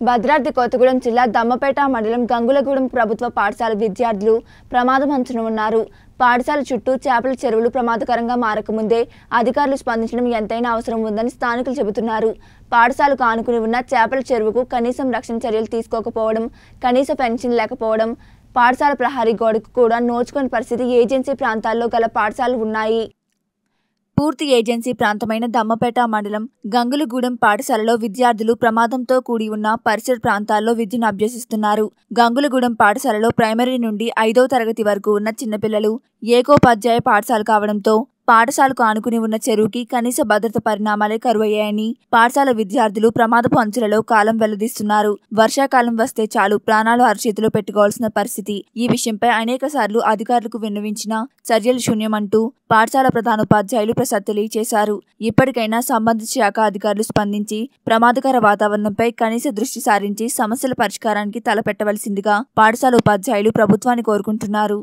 భద్రాద్రి కొత్తగూడెం జిల్లా దమ్మపేట మండలం గంగులగూడెం ప్రభుత్వ పాఠశాల విద్యార్థులు ప్రమాదం అంచున ఉన్నారు పాఠశాల చుట్టూ చేపల చెరువులు ప్రమాదకరంగా మారకముందే అధికారులు స్పందించడం ఎంతైనా అవసరం ఉందని స్థానికులు చెబుతున్నారు పాఠశాలకు ఆనుకుని ఉన్న చేపల చెరువుకు కనీసం రక్షణ చర్యలు తీసుకోకపోవడం కనీస పెన్షన్ లేకపోవడం పాఠశాల ప్రహరీ గోడకు కూడా నోచుకుని పరిస్థితి ఏజెన్సీ ప్రాంతాల్లో గల పాఠశాలలు ఉన్నాయి పూర్తి ఏజెన్సీ ప్రాంతమైన దమ్మపేట మండలం గంగులగూడెం పాఠశాలలో విద్యార్థులు ప్రమాదంతో కూడి ఉన్న పరిసర ప్రాంతాల్లో విద్యను అభ్యసిస్తున్నారు గంగులగూడెం పాఠశాలలో ప్రైమరీ నుండి ఐదవ తరగతి వరకు ఉన్న చిన్నపిల్లలు ఏకోపాధ్యాయ పాఠశాల కావడంతో పాఠశాలకు ఆనుకుని ఉన్న చెరువుకి కనీస భద్రత పరిణామాలే కరువయ్యాయని పాఠశాల విద్యార్థులు ప్రమాదపు అంచులలో కాలం వెల్లదీస్తున్నారు వర్షాకాలం వస్తే చాలు ప్రాణాలు అరచేతిలో పెట్టుకోవాల్సిన పరిస్థితి ఈ విషయంపై అనేక సార్లు అధికారులకు విన్నవించిన చర్యలు శూన్యమంటూ పాఠశాల ప్రధానోపాధ్యాయులు ప్రసాద్ తెలియజేశారు ఇప్పటికైనా సంబంధిత శాఖ అధికారులు స్పందించి ప్రమాదకర వాతావరణంపై కనీస దృష్టి సారించి సమస్యల పరిష్కారానికి తలపెట్టవలసిందిగా పాఠశాల ఉపాధ్యాయులు ప్రభుత్వాన్ని కోరుకుంటున్నారు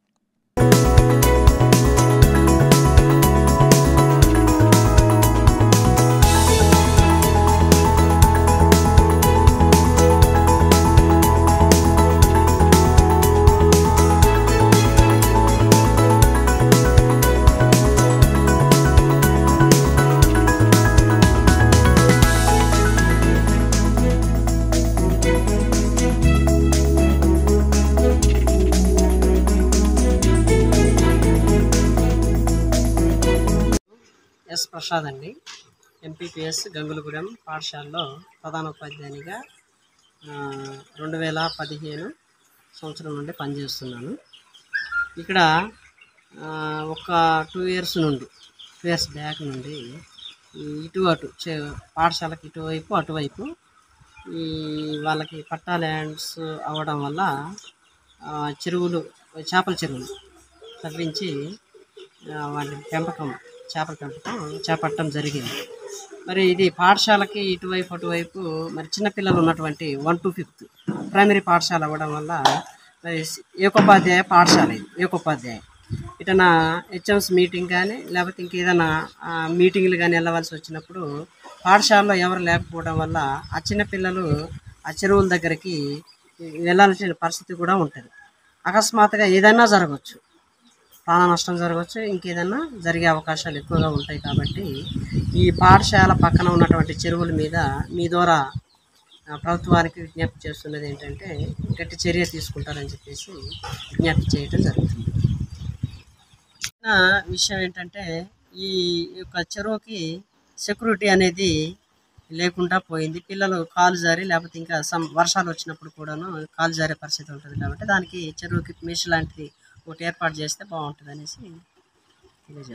ఎస్ ప్రసాద్ అండి ఎంపీపీఎస్ గంగులగూడెం పాఠశాలలో ప్రధానోపాధ్యాయునిగా ఆ, రెండు వేల పదిహేను సంవత్సరం నుండి పనిచేస్తున్నాను ఇక్కడ ఆ, ఒక టూ ఇయర్స్ నుండి టూ ఇయర్స్ బ్యాక్ నుండి ఈ ఇటు అటు చే- పాఠశాలకి ఇటువైపు అటువైపు ఈ వాళ్ళకి పట్టా ల్యాండ్స్ అవ్వడం వల్ల ఆ, చెరువులు చేపల చెరువులు తవ్వించి ఆ, వాటి పెంపకం చేపల పెంపకం చేపట్టడం జరిగింది మరి ఇది పాఠశాలకి ఇటువైపు అటువైపు మరి చిన్నపిల్లలు ఉన్నటువంటి వన్ టు ఫిఫ్త్ ప్రైమరీ పాఠశాల అవ్వడం వల్ల మరి ఏకోపాధ్యాయ పాఠశాల ఇది ఏకోపాధ్యాయ ఇటనా హెచ్ఎంస్ మీటింగ్ కానీ లేకపోతే ఇంకేదైనా ఆ, మీటింగ్లు కానీ వెళ్ళవలసి వచ్చినప్పుడు పాఠశాలలో ఎవరు లేకపోవడం వల్ల ఆ చిన్నపిల్లలు ఆ చెరువుల దగ్గరికి వెళ్ళాల్సిన పరిస్థితి కూడా ఉంటుంది అకస్మాత్తుగా ఏదైనా జరగవచ్చు ప్రాణ నష్టం జరగవచ్చు ఇంకేదన్నా జరిగే అవకాశాలు ఎక్కువగా ఉంటాయి కాబట్టి ఈ పాఠశాల పక్కన ఉన్నటువంటి చెరువుల మీద మీ ద్వారా ఆ, ప్రభుత్వానికి విజ్ఞప్తి చేస్తున్నది ఏంటంటే గట్టి చర్య తీసుకుంటారని చెప్పేసి విజ్ఞప్తి చేయటం జరుగుతుంది నా విషయం ఏంటంటే ఈ యొక్క చెరువుకి సెక్యూరిటీ అనేది లేకుండా పోయింది పిల్లలు కాలు జారి లేకపోతే ఇంకా సమ్ వర్షాలు వచ్చినప్పుడు కూడాను కాలు జారే పరిస్థితి ఉంటుంది కాబట్టి దానికి చెరువుకి మెష్ లాంటిది ఒకటి ఏర్పాటు చేస్తే బాగుంటుంది అనేసి తెలియజేస్తాను